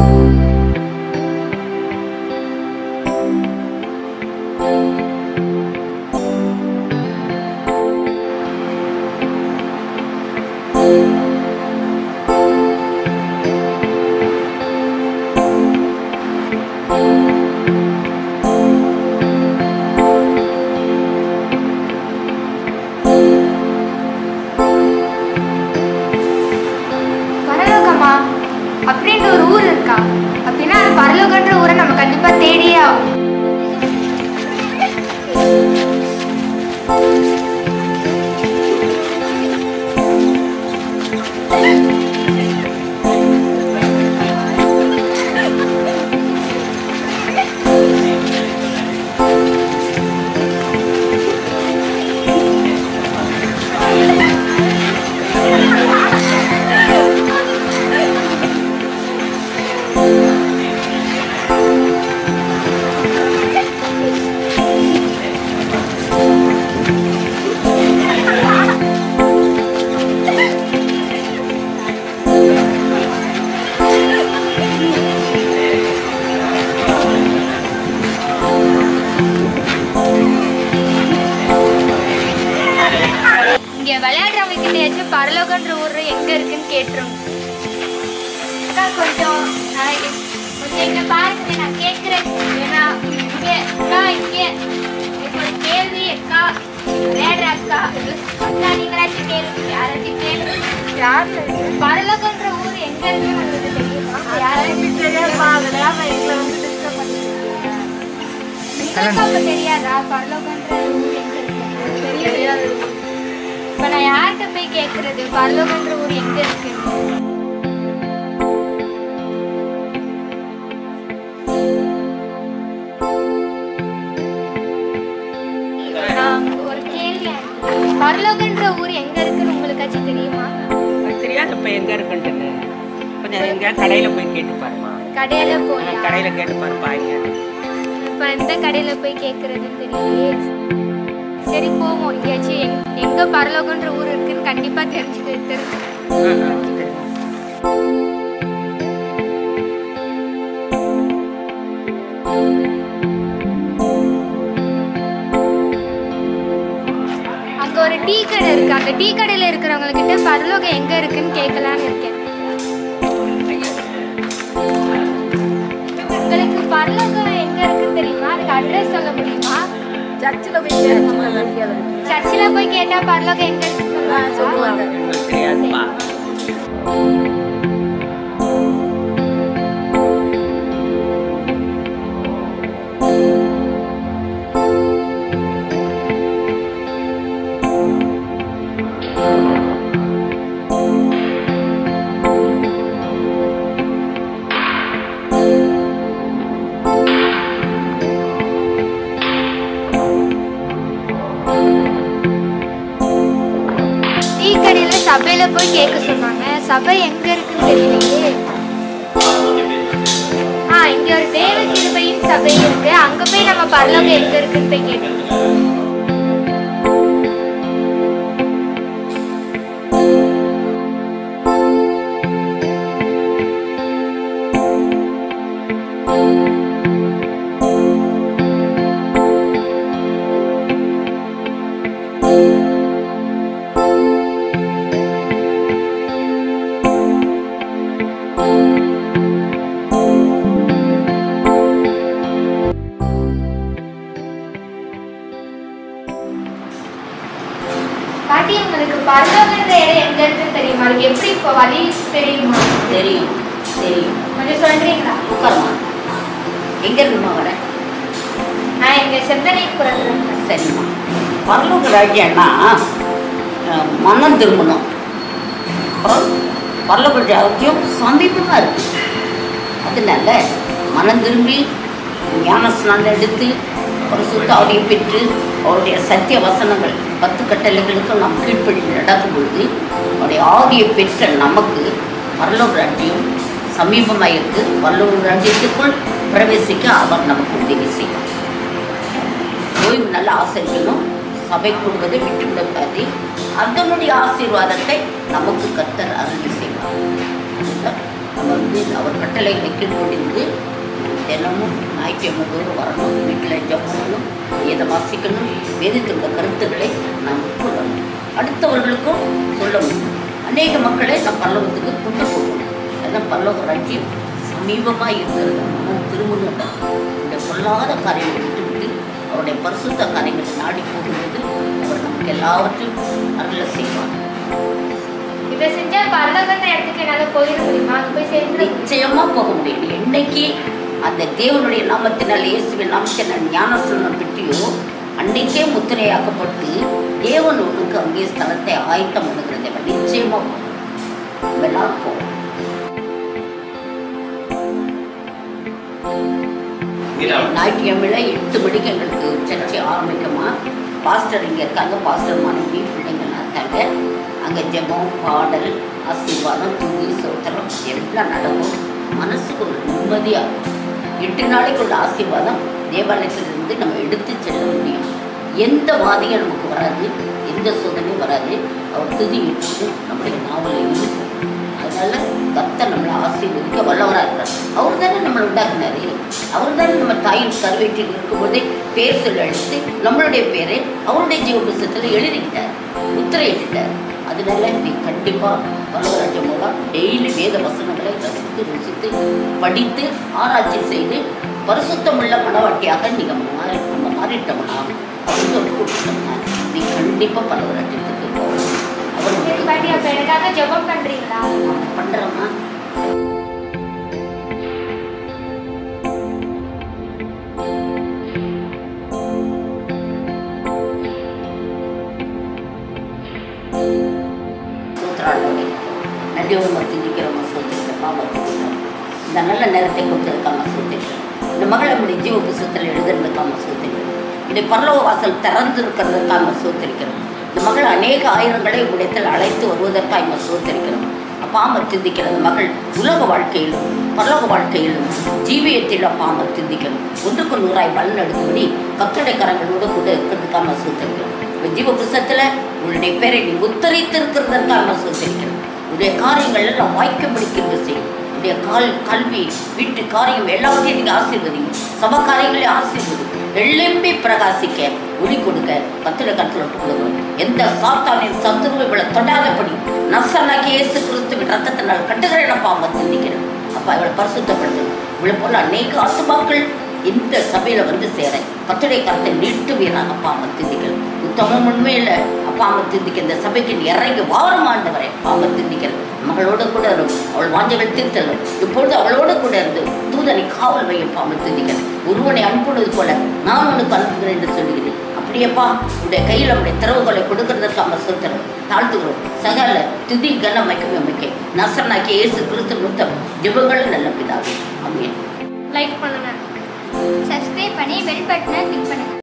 பரலோகமா அப்படின்ற ஒரு ஊர் இருக்கா அப்படின்னா அந்த பரலோகன்ற ஊரை நம்ம கண்டிப்பா தேடியே ஆகும் இங்க விளையாடுறவங்க கிட்டயாச்சும் பரலோகன்ற ஊர் எங்க இருக்குன்னு கேட்டுரும் அக்கா கொஞ்சம் நான் இங்க- கொஞ்சம் இங்க பாருங்க நான் கேட்கிறேன் ஏன்னா இங்க அக்கா இங்க என்னோட கேள்வி அக்கா விளையாடுற அக்கா அக்கா நீங்களாச்சும் கேளுங்க யாராச்சும் கேளுங்க யார் பரலோகன்ற ஊர் எங்க இருக்குன்னு உங்களுக்கு தெரியுமா யாராச்சும் தெரியாதுமா அதெல்லாம் எங்களை வந்து டிஸ்டர்ப் பண்ணிருக்கீங்க உங்களுக்கு அப்ப தெரியாதா பரலோகன்ற ஊர் எங்க இருக்கு தெரியாது இப்ப நான் யார்கிட்ட போய் கேக்குறது பரலோகன்ற ஊர் எங்க இருக்கு நான் ஒரு கேள்வி பரலோகன்ற ஊர் எங்க இருக்குன்னு உங்களுக்காச்சும் தெரியுமா அது தெரியாது இப்போ எங்கே இருக்குன்ட்டு கொஞ்சம் எங்கேயா கடையில் போய் கேட்டு பாருமா கடையில போய் கடையில் கேட்டு பாருப்பா இங்கே இப்ப எந்த கடையில போய் கேக்குறதுன்னு தெரியலையே சரி போவோம் எங்கேயாச்சும் எங்க- எங்க பரலோகன்ற ஊர் இருக்குன்னு கண்டிப்பா தெரிஞ்சுக்க தெரிஞ்சு அங்க ஒரு டீ கடை இருக்கு அந்த டீ கடையில இருக்கிறவங்க கிட்ட பரலோகம் எங்க இருக்குன்னு கேட்கலான்னு இருக்கேன் உங்களுக்கு பரலோகம் எங்க இருக்குன்னு தெரியுமா அதுக்கு அட்ரஸ் சொல்ல முடியுமா சர்ச்சில் போய் கேட்கணும் சர்ச்சில் போய் கேட்டா பரலோகம் எங்க இருக்குன்னு சொல்லுவாங்க எங்களுக்கு தெரியாதுப்பா டீ கடையில சபையில போய் கேட்க சொன்னாங்க சபை எங்க இருக்குன்னு தெரியலையே ஆ இங்க ஒரு தேவ கிருபையின் சபை இருக்கு அங்க போய் நம்ம பரலோகம் எங்க இருக்குன்னு போய் கேட்டோம் பாட்டி உங்களுக்கு பரலோகன்ற இடம் எங்க இருக்குன்னு தெரியுமா அதுக்கு எப்படி இப்போ வழி தெரியுமா தெரியும் தெரியும் கொஞ்சம் சொல்றீங்களா உட்காருமா எங்க இருக்குமா வர நான் எங்க செந்தனை குரல் சரிம்மா பரலோக ராஜ்யம்னா அஹ், மனம் திரும்பணும் அப்புறம் பரலோக ராஜ்யம் சமீபமாக இருக்கு அதனால மனம் திரும்பி ஞான ஸ்நானம் எடுத்து ஒரு சுத்த ஆடியை பெற்று அவருடைய சத்திய வசனங்கள் பத்து கட்டளைகளுக்கு நாம் கீழ்ப்படி நடக்கும் பொழுது அவருடைய ஆவியை பெற்ற நமக்கு பரலோக ராஜ்யம் சமீபமாக இருக்கு பரலோக ராஜ்யத்துக்குள் பிரவேசிக்க அவர் நமக்கு உதவி செய்யும் ஓய்வு நல்ல ஆசிரியனும் சபை கூடுவதை விட்டுவிடக்கூடாது அதனுடைய ஆசீர்வாதத்தை நமக்கு கத்தர் அருள் செய்வார் அதுதான் நம்ம வந்து அவர் கட்டளைகளை கீழ்ப்படிந்து தினமும் ஞாயிற்றுக்கிழமை தோறும் வரணும் வீட்டில் ஜெபம் பண்ணணும் வேதை வாசிக்கணும் வேதத்திலுள்ள கருத்துக்களை நாம் உட்கொள்ளணும் அடுத்தவர்களுக்கும் சொல்லணும் அநேக மக்களை நம் பல்லவத்துக்கு கொண்டு போகணும் அதான் பல்லவ ராஜ்யம் சமீபமாக இருக்கிறது மனம் திரும்பணும் இந்த பொல்லாத காரியங்களை விட்டுவிட்டு அவருடைய பரிசுத்த காரியங்களை நாடி போகும்போது அவர் நமக்கு எல்லாவற்றையும் அருள செய்வார் இதை செஞ்சா பரலோகன்ற இடத்துக்கு என்னால போயிட முடியுமா அங்க போய் சேர்ந்து நிச்சயமா போக முடியும் என்னைக்கு அந்த தேவனுடைய நாமத்தினால் இயேசுவின் நாமத்தினால் ஞானஸ்தானம் பெற்றியோ அன்னைக்கே முத்திரையாக்கப்பட்டு தேவன் உனக்கு அங்கே ஸ்தலத்தை ஆயத்தம் பண்ணுகிறது அவன் நிச்சயமா போகும். நம்ம எல்லாரும் போவோம் ஞாயிற்றுக்கிழமையில எட்டு மணிக்கு எங்களுக்கு சர்ச்சை ஆரம்பிக்குமா பாஸ்டர் இங்கே இருக்காங்க பாஸ்டர் மனைவி பிள்ளைங்கள்லாம் இருக்காங்க அங்கே ஜெபம் பாடல் ஆசீர்வாதம் துணி சோத்திரம் எல்லாம் நடக்கும் மனசுக்கு ஒரு நிம்மதியாக இருக்கும் எட்டு நாளைக்குள்ள ஆசீர்வாதம் தேவாலயத்திலிருந்து நம்ம எடுத்து செல்ல முடியும் எந்த வாதியும் நமக்கு வராது எந்த சோதனையும் வராது அவர் துதி இட்டு நம்முடைய நாவலை இருக்கும் அதனால கர்த்தர் நம்மளை ஆசீர்வதிக்க வல்லவராக இருக்கிறார் அவர் தானே நம்மளை உண்டாக்குனாரு அவர் தானே நம்ம தாயின் கருவேற்றில் இருக்கும்போதே பேர் சொல்ல அழைத்து நம்மளுடைய பேரை அவருடைய ஜீவ புஸ்தகத்தில் எழுதிக்கிட்டார் முத்திரையிட்டார் அதனால நீ கண்டிப்பாக வல்லவராஜ்யம் மூலம் டெய்லி வேத வசனங்களை ரசித்து ருசித்து படித்து ஆராய்ச்சி செய்து பரிசுத்தமுள்ள மனவாட்டியாக நீங்கள் மாறி நம்ம மாறிட்டோம்னா அவருக்கு ஒரு கூட்டம்னா நீ கண்டிப்பாக பல்லவராஜ்யத்துக்கு போகணும் அவர் சரி பாட்டி அப்ப எனக்காக ஜெபம் பண்றீங்களா பண்ணுறோமா சூத்திராண்டவனே நடிவர்மா திண்டிக்கிறவங்க சோத்திருக்க பாபத்துக்கு இந்த நல்ல நேரத்தை கொடுத்ததுக்காம சோத்திருக்கிறேன் இந்த மகளை நம்முடைய ஜீவ புஸ்தத்தில் எழுதுறதுக்காம சோத்திருக்கிறேன் இந்த பரலோக வாசல் திறந்திருக்கிறதுக்காக சோத்திருக்கிறோம் இந்த மகள் அநேக ஆயிரங்களை உடைத்தல் அழைத்து வருவதற்காக சோத்திருக்கிறோம் பாம்பர் சிந்திக்கிறது மகள் உலக வாழ்க்கையிலும் பரலோக வாழ்க்கையிலும் ஜீவியத்திலும் பாம்பர் சிந்திக்கணும் ஒன்றுக்கு நூறாய் பலன் எடுக்கும்படி கத்தடை கரங்களோடு கூட இருக்கிறதுக்காக சூத்திருக்கிறோம் இப்ப ஜீவ புஸ்தகத்தில் உன்னுடைய பேரை நீ உத்தரித்திருக்கிறதற்காக சூத்திருக்கிறோம் உன்னுடைய காரியங்கள் எல்லாம் வாய்க்க பிடிக்கிறது செய்யும் உன்னுடைய கால் கல்வி வீட்டு காரியம் எல்லாத்தையும் நீங்கள் ஆசீர்வதிங்க சப காரியங்களை ஆசீர்வதி எள்ளெம்பி பிரகாசிக்க ஒளி கொடுக்க கத்திர கத்திர கொடுக்கணும் எந்த சாத்தானின் சத்துருவை இவளை தொடாதபடி நசனாக்கி இயேசு கிறிஸ்துவின் ரத்தத்தினால் கட்டுகிறேன் பாம்பை சிந்திக்கிறேன் அப்பா இவளை பரிசுத்தப்படுத்தணும் இவளை போல அநேக ஆத்துமாக்கள் இந்த சபையில வந்து சேர கத்துடைய கருத்தை நீட்டு வீராக அப்பா அம்மா திந்திக்கணும் உத்தமம் உண்மையில அப்பா அம்மா திந்திக்க இந்த சபைக்கு நீ இறங்கி வாரம் ஆண்டவரை பாம்பை திந்திக்கிறேன் மகளோட கூட இருக்கும் அவள் வாஞ்சைகள் தீர்த்தலும் இப்பொழுது அவளோடு கூட இருந்து தூதனை காவல் வையும் பாம்பை திந்திக்கிறேன் ஒருவனை அனுப்புவது போல நான் உனக்கு அனுப்புகிறேன் என்று சொல்லுகிறேன் அப்படியேப்பா உடைய கையில் நம்முடைய திறவுகளை கொடுக்கறதற்கு நம்ம சொல்கிறோம் தாழ்த்துகிறோம் சகல துதி கன மைக்கமே மைக்க நசனாக்கி இயேசு கிறிஸ்து முத்தம் ஜெபங்கள் நல்ல பிதாவே அமீன் லைக் பண்ணுங்க சப்ஸ்கிரைப் பண்ணி பெல் பட்டனை கிளிக் பண்ணுங்க